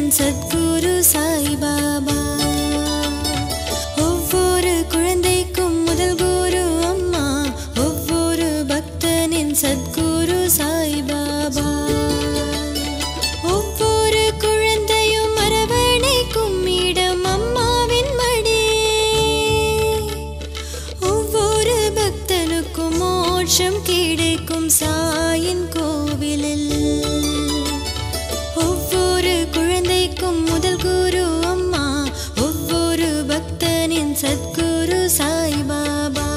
என் சத்குரு சாய்பாபா ஒவ்வொரு குழந்தைக்கும் முதல் குரு அம்மா ஒவ்வொரு பக்தனின் சத்குரு சாய்பாபா ஒவ்வொரு குழந்தையும் அரவணைக்கும் இடம் அம்மாவின் மடி ஒவ்வொரு பக்தனுக்கும் மோட்சம் கிடைக்கும் சாயின் கோவிலில் ஒவ்வொரு குழந்தைக்கும் முதல் குரு அம்மா ஒவ்வொரு பக்தனின் சத்குரு சாய்பாபா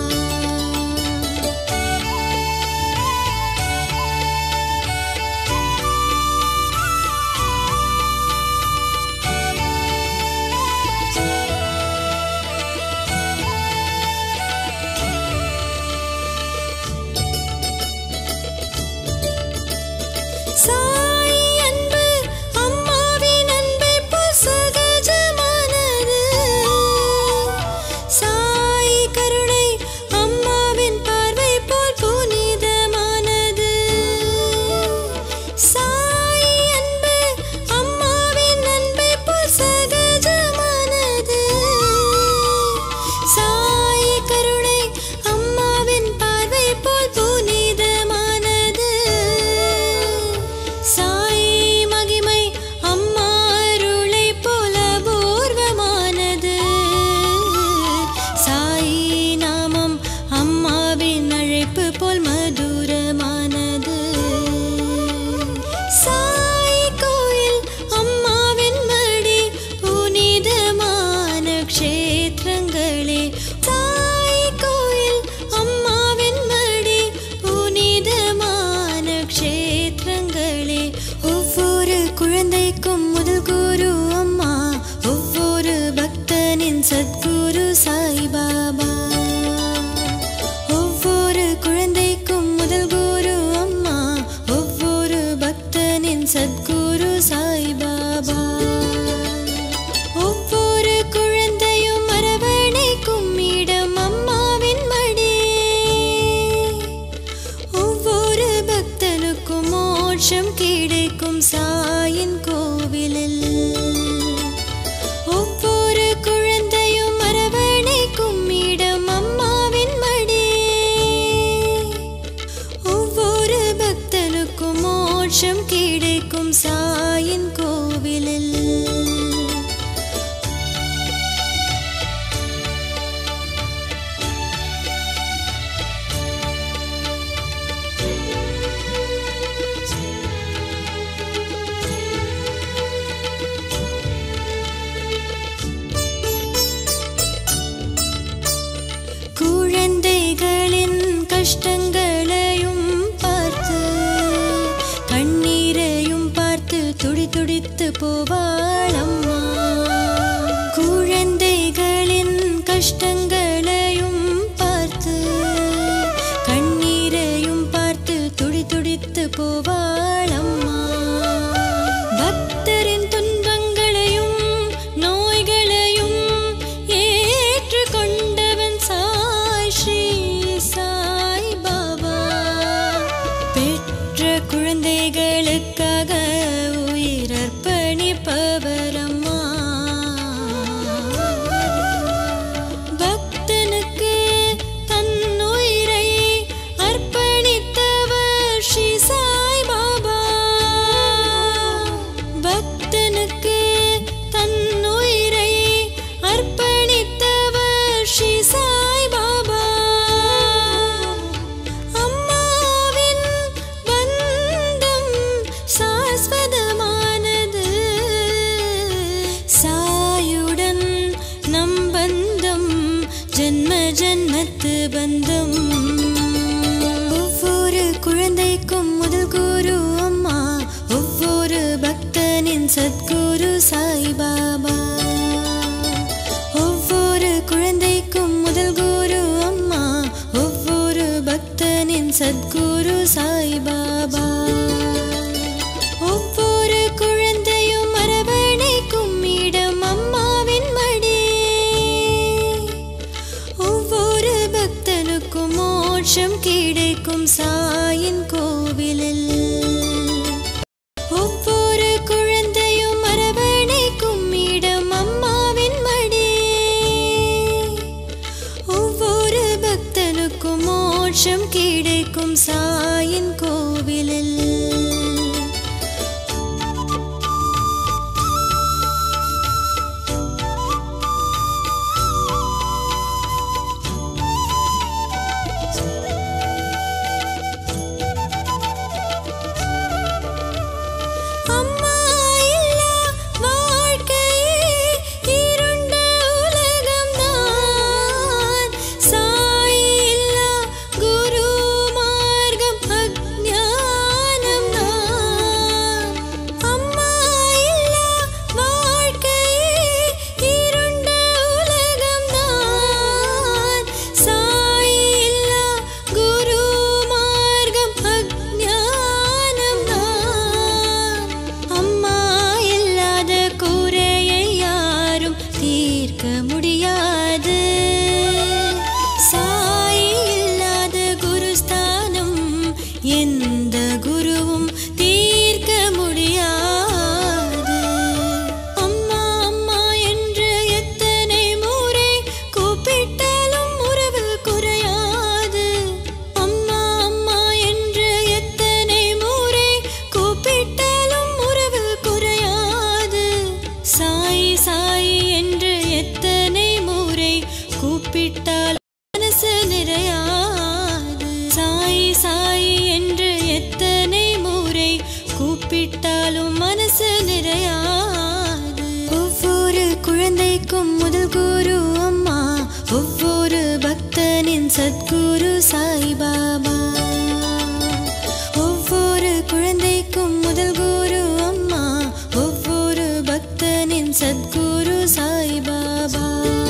சாய் அன்பு அம்மாவின் அன்பை போல் சகஜமானது சாய் கருணை அம்மாவின் பார்வை போல் புனிதமானது சாய் அன்பு அம்மாவின் அன்பை போல் சகஜமானது சாய் கருணை அம்மாவின் பார்வை போல் புனிதமானது சாய் மகிமை அம்மா அருளை போல பூர்வமானது சாய் நாமம் அம்மாவின் அழைப்பு போல் மதுரமானது சாய் கோயில் அம்மாவின் மடி புனிதமான க்ஷேத்திரங்களே சாய் கோயில் அம்மாவின் மடி புனிதமான க்ஷேத்திரங்களே ஒவ்வொரு குழந்தைக்கும் முதல் குரு அம்மா ஒவ்வொரு பக்தனின் சத்குரு சாய்பாபா ஒவ்வொரு குழந்தைக்கும் முதல் குரு அம்மா ஒவ்வொரு பக்தனின் சத்குரு சாய்பாபா ஒவ்வொரு குழந்தையும் அரவணைக்கும் இடம் அம்மாவின் மடி ஒவ்வொரு பக்தனுக்கும் மோட்சம் கிடைக்கும் சாயின் கோவிலில் ஒவ்வொரு குழந்தையும் அரவணைக்கும் இடம் அம்மாவின் மடி ஒவ்வொரு பக்தனுக்கும் மோட்சம் கிடைக்கும் சாயின் கோவிலில் குழந்தைகளின் கஷ்டங்களையும் பார்த்து கண்ணீரையும் பார்த்து துடி துடித்து போவாள் அம்மா குழந்தைகளின் கஷ்டங்களையும் பார்த்து கண்ணீரையும் பார்த்து துடி துடித்து போவாள் அம்மா பக்தரின் துன்பங்களையும் நோய்களையும் ஏற்றுக்கொண்டவன் சாய் ஸ்ரீ சாய் பாபா பெற்ற குழந்தைகளுக்காக உயிரர்ப்பணிப்பவர் அம்மா பக்த சாய் சாய் என்று எத்தனை முறை கூப்பிட்டால் மனசு நிறையாது சாய் சாய் என்று எத்தனை முறை கூப்பிட்டாலும் மனசு நிறையாது ஒவ்வொரு குழந்தைக்கும் முதல் குரு அம்மா ஒவ்வொரு பக்தனின் சத்குரு சாய்பாபா ஒவ்வொரு குழந்தைக்கும் முதல் குரு அம்மா ஒவ்வொரு பக்தனின் சத்குரு சாய்பாபா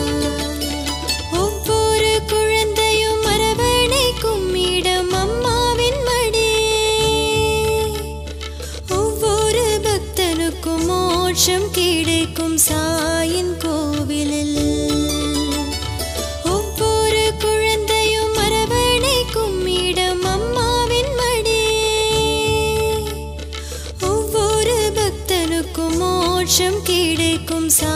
ஒவ்வொரு குழந்தையும் அரவணைக்கும் இடம் அம்மாவின் மடியே ஒவ்வொரு பக்தனுக்கும் மோட்சம் கிடைக்கும் சாயின் கோவிலில் ஒவ்வொரு குழந்தையும் அரவணைக்கும் இடம் அம்மாவின் மடியே ஒவ்வொரு பக்தனுக்கும் மோட்சம் கிடைக்கும் சா